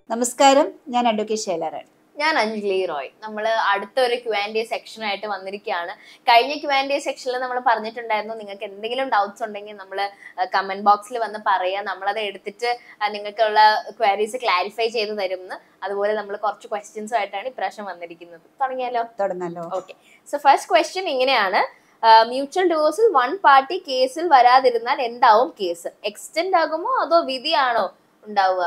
നമസ്കാരം ഞാൻ അഡ്വക്കേറ്റ് ശൈലാറാണ് ഞാൻ അഞ്ജലി റോയ് നമ്മൾ അടുത്ത ഒരു ക്യു ആൻഡ് എ സെക്ഷനായിട്ട് വന്നിരിക്കുകയാണ് കഴിഞ്ഞ ക്യു ആൻഡ് എ സെക്ഷനിൽ നമ്മൾ പറഞ്ഞിട്ടുണ്ടായിരുന്നു നിങ്ങൾക്ക് എന്തെങ്കിലും ഡൗട്ട്സ് ഉണ്ടെങ്കിൽ നമ്മൾ കമന്റ് ബോക്സിൽ വന്ന് പറയുക നമ്മളത് എടുത്തിട്ട് ആ, നിങ്ങൾക്കുള്ള ക്വയറീസ് ക്ലാരിഫൈ ചെയ്ത് തരും എന്ന് അതുപോലെ നമ്മൾ കുറച്ച് ക്വസ്റ്റ്യൻസും ആയിട്ടാണ് ഇപ്രാവശ്യം വന്നിരിക്കുന്നത് തുടങ്ങിയാലോ തുടങ്ങല്ലോ ഓക്കെ സോ ഫസ്റ്റ് ക്വസ്റ്റ്യൻ ഇങ്ങനെയാണ് മ്യൂച്വൽ ഡിവോഴ്സിൽ വൺ പാർട്ടി കേസിൽ വരാതിരുന്നാൽ എന്താവും കേസ് എക്സ്റ്റെൻഡ് ആകുമോ അതോ വിധിയാണോ ഉണ്ടാവുക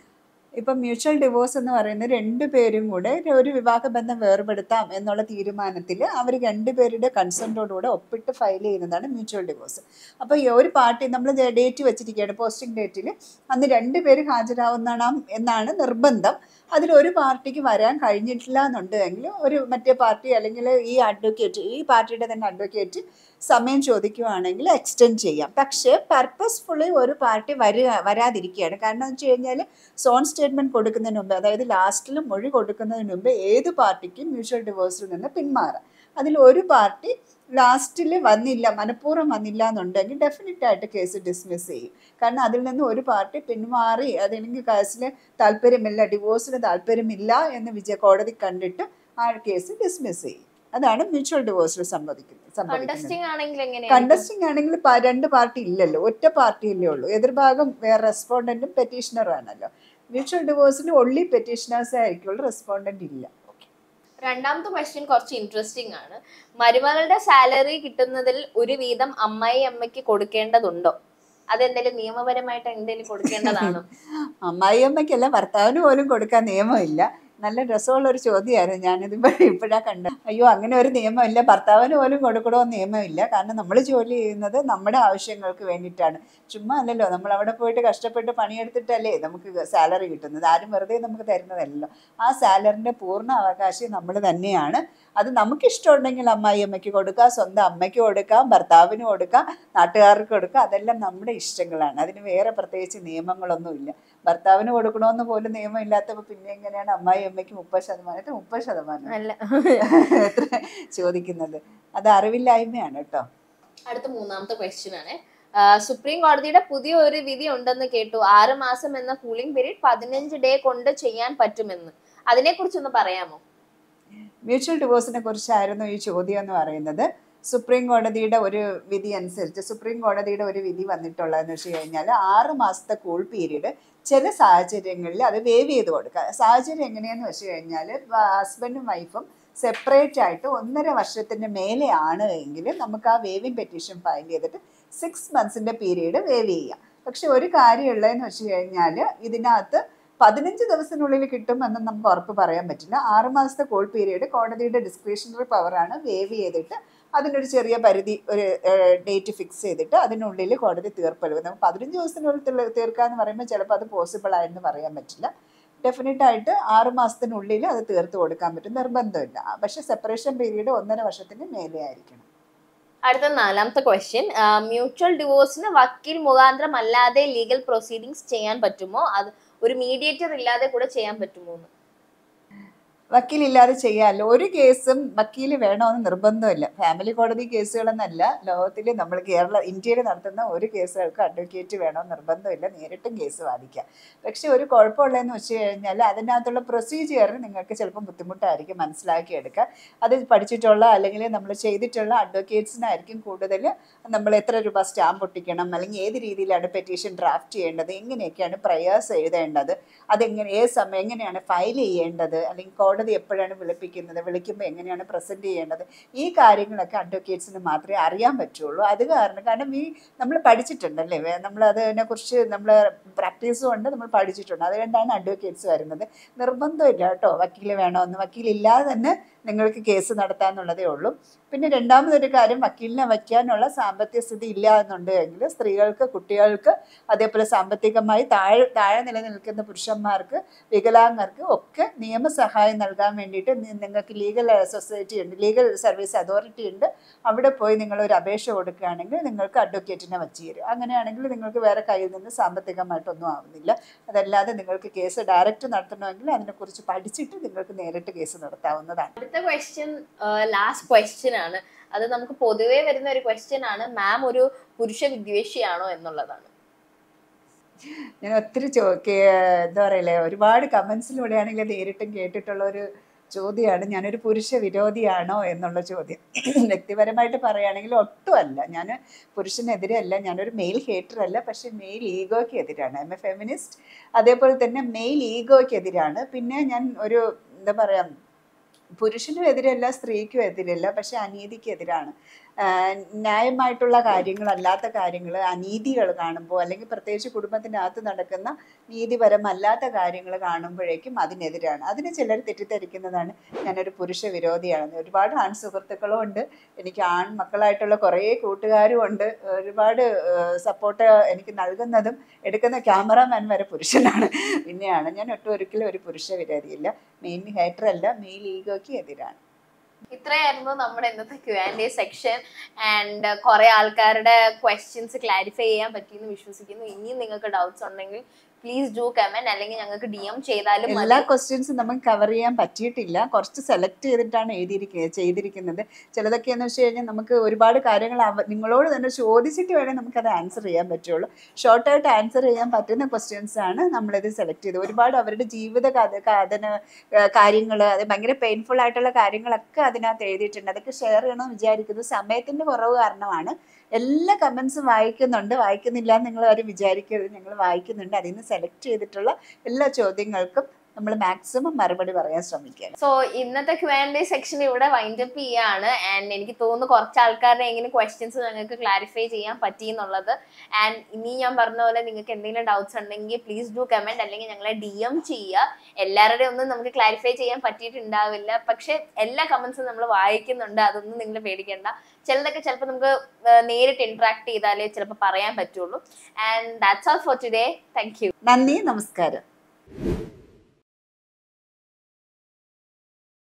ഇപ്പം മ്യൂച്വൽ ഡിവോഴ്സ് എന്ന് പറയുന്നത് രണ്ടു പേരും കൂടെ ഒരു വിവാഹബന്ധം വേർപെടുത്താം എന്നുള്ള തീരുമാനത്തിൽ അവർ രണ്ടുപേരുടെ കൺസെൻറ്റോടുകൂടെ ഒപ്പിട്ട് ഫയൽ ചെയ്യുന്നതാണ് മ്യൂച്വൽ ഡിവോഴ്സ് അപ്പോൾ ഈ ഒരു പാർട്ടി നമ്മൾ ഡേറ്റ് വെച്ചിരിക്കുകയാണ് പോസ്റ്റിംഗ് ഡേറ്റിൽ അന്ന് രണ്ടുപേര് ഹാജരാവുന്നതാണ് എന്നാണ് നിർബന്ധം അതിൽ ഒരു പാർട്ടിക്ക് വരാൻ കഴിഞ്ഞിട്ടില്ല എന്നുണ്ടെങ്കിൽ ഒരു മറ്റേ പാർട്ടി അല്ലെങ്കിൽ ഈ അഡ്വക്കേറ്റ് ഈ പാർട്ടിയുടെ തന്നെ അഡ്വക്കേറ്റ് സമയം ചോദിക്കുവാണെങ്കിൽ എക്സ്റ്റെൻഡ് ചെയ്യാം പക്ഷേ പർപ്പസ്ഫുള്ളി ഒരു പാർട്ടി വരിക വരാതിരിക്കുകയാണ് കാരണം എന്ന് വെച്ച് കഴിഞ്ഞാൽ സോൺ സ്റ്റേറ്റ്മെന്റ് കൊടുക്കുന്നതിന് മുമ്പ് അതായത് ലാസ്റ്റിൽ മൊഴി കൊടുക്കുന്നതിന് മുമ്പ് ഏത് പാർട്ടിക്കും മ്യൂച്വൽ ഡിവോഴ്സിൽ നിന്ന് പിന്മാറാം അതിൽ ഒരു പാർട്ടി ലാസ്റ്റിൽ വന്നില്ല മനഃപൂർവ്വം വന്നില്ല എന്നുണ്ടെങ്കിൽ ഡെഫിനറ്റ് ആയിട്ട് കേസ് ഡിസ്മിസ് ചെയ്യും കാരണം അതിൽ നിന്ന് ഒരു പാർട്ടി പിന്മാറി അതല്ലെങ്കിൽ കേസിൽ താല്പര്യമില്ല ഡിവോഴ്സിന് താല്പര്യമില്ല എന്ന് വിജയ കോടതി കണ്ടിട്ട് ആ കേസ് ഡിസ്മിസ് ചെയ്യും അതാണ് മ്യൂച്വൽ ഡിവോഴ്സിൽ സംഭവിക്കുന്നത് സംഭവിക്കുന്നത് കണ്ടസ്റ്റിംഗ് ആണെങ്കിൽ എങ്ങനെയാണ് കണ്ടസ്റ്റിംഗ് ആണെങ്കിൽ പ- രണ്ട് പാർട്ടി ഇല്ലല്ലോ ഒറ്റ പാർട്ടിയല്ലേ ഉള്ളൂ എതിർഭാഗം വേറെ റെസ്പോണ്ടന്റും പെറ്റീഷണറും ആണല്ലോ മ്യൂച്വൽ ഡിവോഴ്സിൽ ഒള്ളി പെറ്റീഷണേഴ്സ് ആയിരിക്കുള്ളൂ റെസ്പോണ്ടന്റ് ഇല്ല രണ്ടാമത്തെ ക്വസ്റ്റ്യൻ കുറച്ച് ഇൻട്രസ്റ്റിംഗ് ആണ് മരുമകളുടെ സാലറി കിട്ടുന്നതിൽ ഒരു വീതം അമ്മായി അമ്മയ്ക്ക് കൊടുക്കേണ്ടതുണ്ടോ അതെന്തെങ്കിലും നിയമപരമായിട്ട് എന്തെങ്കിലും കൊടുക്കേണ്ടതാണോ അമ്മായിയമ്മയ്ക്കല്ല ഭർത്താവിന് പോലും കൊടുക്കാൻ നിയമമില്ല നല്ല രസമുള്ള ഒരു ചോദ്യമായിരുന്നു ഞാനിത് ഇപ്പോഴാ കണ്ടത് അയ്യോ അങ്ങനെ ഒരു നിയമമില്ല ഭർത്താവിന് പോലും കൊടുക്കണമെന്ന് നിയമമില്ല കാരണം നമ്മൾ ജോലി ചെയ്യുന്നത് നമ്മുടെ ആവശ്യങ്ങൾക്ക് വേണ്ടിയിട്ടാണ് ചുമ്മാ അല്ലല്ലോ നമ്മൾ അവിടെ പോയിട്ട് കഷ്ടപ്പെട്ട് പണിയെടുത്തിട്ടല്ലേ നമുക്ക് സാലറി കിട്ടുന്നത് ആരും വെറുതെ നമുക്ക് തരുന്നതല്ലല്ലോ ആ സാലറിൻ്റെ പൂർണ്ണ അവകാശം നമ്മൾ തന്നെയാണ് അത് നമുക്ക് ഇഷ്ടമുണ്ടെങ്കിൽ അമ്മായി അമ്മയ്ക്ക് കൊടുക്കാം സ്വന്തം അമ്മയ്ക്ക് കൊടുക്കാം ഭർത്താവിന് കൊടുക്കാം നാട്ടുകാർക്ക് കൊടുക്കാം അതെല്ലാം നമ്മുടെ ഇഷ്ടങ്ങളാണ് അതിന് വേറെ പ്രത്യേകിച്ച് നിയമങ്ങളൊന്നുമില്ല ഭർത്താവിന് കൊടുക്കണമെന്ന് പോലും നിയമം ഇല്ലാത്തപ്പോൾ പിന്നെ എങ്ങനെയാണ് അമ്മായി അമ്മയ്ക്ക് മുപ്പത് ശതമാനത്തിൽ മുപ്പത് ശതമാനം അല്ല എത്ര ചോദിക്കുന്നത് അത് അറിവില്ലായ്മയാണ് കേട്ടോ അടുത്ത മൂന്നാമത്തെ ക്വസ്റ്റ്യൻ ആണ് ആ, സുപ്രീം കോടതിയുടെ പുതിയ ഒരു വിധി ഉണ്ടെന്ന് കേട്ടു ആറ് മാസം എന്ന കൂളിംഗ് പീരീഡ് പതിനഞ്ച് ഡേ കൊണ്ട് ചെയ്യാൻ പറ്റുമെന്ന് അതിനെ കുറിച്ചൊന്ന് പറയാമോ മ്യൂച്വൽ ഡിവോഴ്സിനെ കുറിച്ചായിരുന്നു ഈ ചോദ്യം എന്ന് പറയുന്നത് സുപ്രീം കോടതിയുടെ ഒരു വിധി അനുസരിച്ച് സുപ്രീം കോടതിയുടെ ഒരു വിധി വന്നിട്ടുള്ളതെന്ന് വെച്ച് കഴിഞ്ഞാൽ ആറ് മാസത്തെ കൂൾ പീരീഡ് ചില സാഹചര്യങ്ങളിൽ അത് വേവ് ചെയ്ത് കൊടുക്കുക സാഹചര്യം എങ്ങനെയാന്ന് വെച്ച് കഴിഞ്ഞാൽ ഹസ്ബൻഡും വൈഫും സെപ്പറേറ്റ് ആയിട്ട് ഒന്നര വർഷത്തിന് മേലെ ആണ് എങ്കിൽ നമുക്ക് ആ വേവിങ് പെറ്റീഷൻ ഫയൽ ചെയ്തിട്ട് സിക്സ് മന്ത്സിൻ്റെ പീരീഡ് വേവ് ചെയ്യാം പക്ഷെ ഒരു കാര്യമുള്ളതെന്ന് വെച്ച് കഴിഞ്ഞാൽ ഇതിനകത്ത് പതിനഞ്ച് ദിവസത്തിനുള്ളിൽ കിട്ടുമെന്ന് നമുക്ക് ഉറപ്പ് പറയാൻ പറ്റില്ല ആറ് മാസത്തെ കോൾ പീരീഡ് കോടതിയുടെ ഡിസ്ക്രിപ്ഷണറി പവറാണ് വേവ് ചെയ്തിട്ട് അതിനൊരു ചെറിയ പരിധി ഒരു ഡേറ്റ് ഫിക്സ് ചെയ്തിട്ട് അതിനുള്ളിൽ കോടതി തീർപ്പല്ലോ നമുക്ക് പതിനഞ്ച് ദിവസത്തിനുള്ളിൽ തീർ- തീർക്കാന്ന് പറയുമ്പോൾ ചിലപ്പോൾ അത് പോസിബിൾ ആയെന്ന് പറയാൻ പറ്റില്ല ഡെഫിനറ്റ് ആയിട്ട് ആറ് മാസത്തിനുള്ളിൽ അത് തീർത്ത് കൊടുക്കാൻ പറ്റും നിർബന്ധമില്ല പക്ഷേ സെപ്പറേഷൻ പീരീഡ് ഒന്നര വർഷത്തിന് മേലെ ആയിരിക്കണം അടുത്ത നാലാമത്തെ ക്വസ്റ്റ്യൻ മ്യൂച്വൽ ഡിവോഴ്സിന് വക്കീൽ മുഖാന്തരം അല്ലാതെ ലീഗൽ പ്രൊസീഡിങ്സ് ചെയ്യാൻ പറ്റുമോ അത് ഒരു മീഡിയേറ്റർ ഇല്ലാതെ കൂടെ ചെയ്യാൻ പറ്റുമോ എന്ന് വക്കീലില്ലാതെ ചെയ്യാമല്ലോ ഒരു കേസും വക്കീൽ വേണമെന്ന് നിർബന്ധമില്ല ഫാമിലി കോടതി കേസുകളെന്നല്ല ലോകത്തിൽ നമ്മൾ കേരള ഇന്ത്യയിൽ നടത്തുന്ന ഒരു കേസുകൾക്ക് അഡ്വക്കേറ്റ് വേണമെന്ന് നിർബന്ധമില്ല നേരിട്ടും കേസ് വാദിക്കാം പക്ഷെ ഒരു കുഴപ്പമുള്ളതെന്ന് വെച്ച് കഴിഞ്ഞാൽ അതിനകത്തുള്ള പ്രൊസീജിയർ നിങ്ങൾക്ക് ചിലപ്പോൾ ബുദ്ധിമുട്ടായിരിക്കും മനസ്സിലാക്കിയെടുക്കുക അത് പഠിച്ചിട്ടുള്ള അല്ലെങ്കിൽ നമ്മൾ ചെയ്തിട്ടുള്ള അഡ്വക്കേറ്റ്സിനായിരിക്കും കൂടുതൽ നമ്മൾ എത്ര രൂപ സ്റ്റാമ്പ് ഒട്ടിക്കണം അല്ലെങ്കിൽ ഏത് രീതിയിലാണ് പെറ്റീഷൻ ഡ്രാഫ്റ്റ് ചെയ്യേണ്ടത് എങ്ങനെയൊക്കെയാണ് പ്രയേഴ്സ് എഴുതേണ്ടത് അതെങ്ങനെ ഏത് സമയം എങ്ങനെയാണ് ഫയൽ ചെയ്യേണ്ടത് അല്ലെങ്കിൽ കോടതി എപ്പോഴാണ് വിളിപ്പിക്കുന്നത് വിളിക്കുമ്പോൾ എങ്ങനെയാണ് പ്രസൻറ്റ് ചെയ്യേണ്ടത് ഈ കാര്യങ്ങളൊക്കെ അഡ്വക്കേറ്റ്സിന് മാത്രമേ അറിയാൻ പറ്റുള്ളൂ അത് കാരണം കാരണം ഈ നമ്മൾ പഠിച്ചിട്ടുണ്ടല്ലേ വേ- നമ്മൾ അതിനെക്കുറിച്ച് നമ്മൾ പ്രാക്ടീസും ഉണ്ട് നമ്മൾ പഠിച്ചിട്ടുണ്ട് അതുകൊണ്ടാണ് അഡ്വക്കേറ്റ്സ് വരുന്നത് നിർബന്ധമില്ല കേട്ടോ വക്കീൽ വേണമെന്ന് വക്കീലില്ലാതെ തന്നെ നിങ്ങൾക്ക് കേസ് നടത്താമെന്നുള്ളതേ ഉള്ളൂ പിന്നെ രണ്ടാമതൊരു കാര്യം വക്കീലിനെ വയ്ക്കാനുള്ള സാമ്പത്തിക സ്ഥിതി ഇല്ല എന്നുണ്ടെങ്കിൽ സ്ത്രീകൾക്ക് കുട്ടികൾക്ക് അതേപോലെ സാമ്പത്തികമായി താഴെ താഴെ നിലനിൽക്കുന്ന പുരുഷന്മാർക്ക് വികലാംഗർക്ക് ഒക്കെ നിയമസഹായം നൽകാൻ വേണ്ടിയിട്ട് നി- നിങ്ങൾക്ക് ലീഗൽ സൊസൈറ്റി ഉണ്ട് ലീഗൽ സർവീസ് അതോറിറ്റി ഉണ്ട് അവിടെ പോയി നിങ്ങൾ ഒരു അപേക്ഷ കൊടുക്കുകയാണെങ്കിൽ നിങ്ങൾക്ക് അഡ്വക്കേറ്റിനെ വച്ചു തരും അങ്ങനെയാണെങ്കിൽ നിങ്ങൾക്ക് വേറെ കയ്യിൽ നിന്ന് സാമ്പത്തികമായിട്ടൊന്നും ആവുന്നില്ല അതല്ലാതെ നിങ്ങൾക്ക് കേസ് ഡയറക്റ്റ് നടത്തണമെങ്കിൽ അതിനെക്കുറിച്ച് പഠിച്ചിട്ട് നിങ്ങൾക്ക് നേരിട്ട് കേസ് നടത്താവുന്നതാണ് അടുത്ത ക്വസ്റ്റ്യൻ ലാസ്റ്റ് ക്വസ്റ്റ്യൻ ആണ് അത് നമുക്ക് പൊതുവേ വരുന്ന ഒരു ക്വസ്റ്റ്യൻ ആണ് മാം ഒരു പുരുഷ വിദ്വേഷിയാണോ എന്നുള്ളതാണ് ഞാൻ ഒത്തിരി ചോ കേ- എന്താ പറയലേ ഒരുപാട് കമൻസിലൂടെയാണെങ്കിൽ നേരിട്ടും കേട്ടിട്ടുള്ള ഒരു ചോദ്യമാണ് ഞാനൊരു പുരുഷ വിരോധിയാണോ എന്നുള്ള ചോദ്യം വ്യക്തിപരമായിട്ട് പറയുകയാണെങ്കിൽ ഒട്ടും അല്ല ഞാൻ പുരുഷനെതിരെ അല്ല ഞാനൊരു മെയിൽ ഹേറ്റർ അല്ല പക്ഷെ മെയിൽ ഈഗോയ്ക്ക് എതിരാണ് ഐ എം എ ഫെമിനിസ്റ്റ് അതേപോലെ തന്നെ മെയിൽ ഈഗോയ്ക്ക് എതിരാണ് പിന്നെ ഞാൻ ഒരു എന്താ പറയുക പുരുഷനും എതിരല്ല സ്ത്രീക്കും എതിരല്ല പക്ഷെ അനീതിക്ക് എതിരാണ് ആഹ് ന്യായമായിട്ടുള്ള കാര്യങ്ങളല്ലാത്ത കാര്യങ്ങൾ അനീതികൾ കാണുമ്പോൾ അല്ലെങ്കിൽ പ്രത്യേകിച്ച് കുടുംബത്തിനകത്ത് നടക്കുന്ന നീതിപരമല്ലാത്ത കാര്യങ്ങൾ കാണുമ്പോഴേക്കും അതിനെതിരാണ് അതിന് ചിലർ തെറ്റിദ്ധരിക്കുന്നതാണ് ഞാനൊരു പുരുഷ വിരോധിയാണെന്ന് ഒരുപാട് ആൺ സുഹൃത്തുക്കളും ഉണ്ട് എനിക്ക് ആൺ മക്കളായിട്ടുള്ള കുറേ കൂട്ടുകാരും ഉണ്ട് ഒരുപാട് സപ്പോർട്ട് എനിക്ക് നൽകുന്നതും എടുക്കുന്ന ക്യാമറാമാൻ വരെ പുരുഷനാണ് പിന്നെയാണ് ഞാൻ ഒട്ടും ഒരിക്കലും ഒരു പുരുഷ വിരോധിയില്ല മെയിൻ ഹേറ്റർ അല്ല മെയിൽ ഈഗോയ്ക്ക് എതിരാണ് ഇത്രയായിരുന്നു നമ്മുടെ ഇന്നത്തെ Q and A section and കുറെ ആൾക്കാരുടെ ക്വസ്റ്റ്യൻസ് ക്ലാരിഫൈ ചെയ്യാൻ പറ്റിയെന്ന് വിശ്വസിക്കുന്നു ഇനിയും നിങ്ങൾക്ക് ഡൗട്ട്സ് ഉണ്ടെങ്കിൽ പ്ലീസ് ഡു കമന്റ് അല്ലെങ്കിൽ ഞങ്ങൾക്ക് ഡി എം ചെയ്താലും മതി. എല്ലാ ക്വസ്റ്റ്യൻസും നമുക്ക് കവർ ചെയ്യാൻ പറ്റിയിട്ടില്ല കുറച്ച് സെലക്ട് ചെയ്തിട്ടാണ് എഴുതിയിരിക്കുന്നത് ചെയ്തിരിക്കുന്നത് ചിലതൊക്കെ എന്ന് വെച്ച് കഴിഞ്ഞാൽ നമുക്ക് ഒരുപാട് കാര്യങ്ങൾ അവ നിങ്ങളോട് തന്നെ ചോദിച്ചിട്ട് വേണേൽ നമുക്കത് ആൻസർ ചെയ്യാൻ പറ്റുള്ളൂ ഷോർട്ടായിട്ട് ആൻസർ ചെയ്യാൻ പറ്റുന്ന ക്വസ്റ്റ്യൻസ് ആണ് നമ്മളിത് സെലക്ട് ചെയ്തത് ഒരുപാട് അവരുടെ ജീവിത കഥ കഥന കാര്യങ്ങൾ അത് ഭയങ്കര പെയിൻഫുൾ ആയിട്ടുള്ള കാര്യങ്ങളൊക്കെ അതിനകത്ത് എഴുതിയിട്ടുണ്ട് അതൊക്കെ ഷെയർ ചെയ്യണമെന്ന് വിചാരിക്കുന്നു സമയത്തിൻ്റെ കുറവ് കാരണമാണ് എല്ലാ കമൻസും വായിക്കുന്നുണ്ട് വായിക്കുന്നില്ല എന്ന് നിങ്ങൾ ആരും വിചാരിക്കരുത് ഞങ്ങൾ വായിക്കുന്നുണ്ട് അതിൽ നിന്ന് സെലക്ട് ചെയ്തിട്ടുള്ള എല്ലാ ചോദ്യങ്ങൾക്കും നമ്മൾ മാക്സിമം മറുപടി പറയാൻ ശ്രമിക്കുക സോ ഇന്നത്തെ ക്യു ആൻഡ് സെക്ഷൻ ഇവിടെ വൈൻഡ് അപ്പ് ചെയ്യാണ് ആൻഡ് എനിക്ക് തോന്നുന്നു കുറച്ച് ആൾക്കാരുടെ എങ്ങനെ ക്വസ്റ്റ്യൻസ് ഞങ്ങൾക്ക് ക്ലാരിഫൈ ചെയ്യാൻ പറ്റി എന്നുള്ളത് ആൻഡ് ഇനി ഞാൻ പറഞ്ഞ പോലെ നിങ്ങൾക്ക് എന്തെങ്കിലും ഡൗട്ട്സ് ഉണ്ടെങ്കിൽ പ്ലീസ് ഡു കമന്റ് അല്ലെങ്കിൽ ഞങ്ങളെ ഡി എം ചെയ്യുക എല്ലാവരുടെയും ഒന്നും നമുക്ക് ക്ലാരിഫൈ ചെയ്യാൻ പറ്റിയിട്ടുണ്ടാവില്ല പക്ഷെ എല്ലാ കമന്റ്സും നമ്മൾ വായിക്കുന്നുണ്ട് അതൊന്നും നിങ്ങൾ പേടിക്കേണ്ട ചിലതൊക്കെ ചിലപ്പോൾ നമുക്ക് ആ, നേരിട്ട് ഇന്ററാക്ട് ചെയ്താലേ ചിലപ്പോൾ പറയാൻ പറ്റുള്ളൂ and that's all for today thank you നന്ദി നമസ്കാരം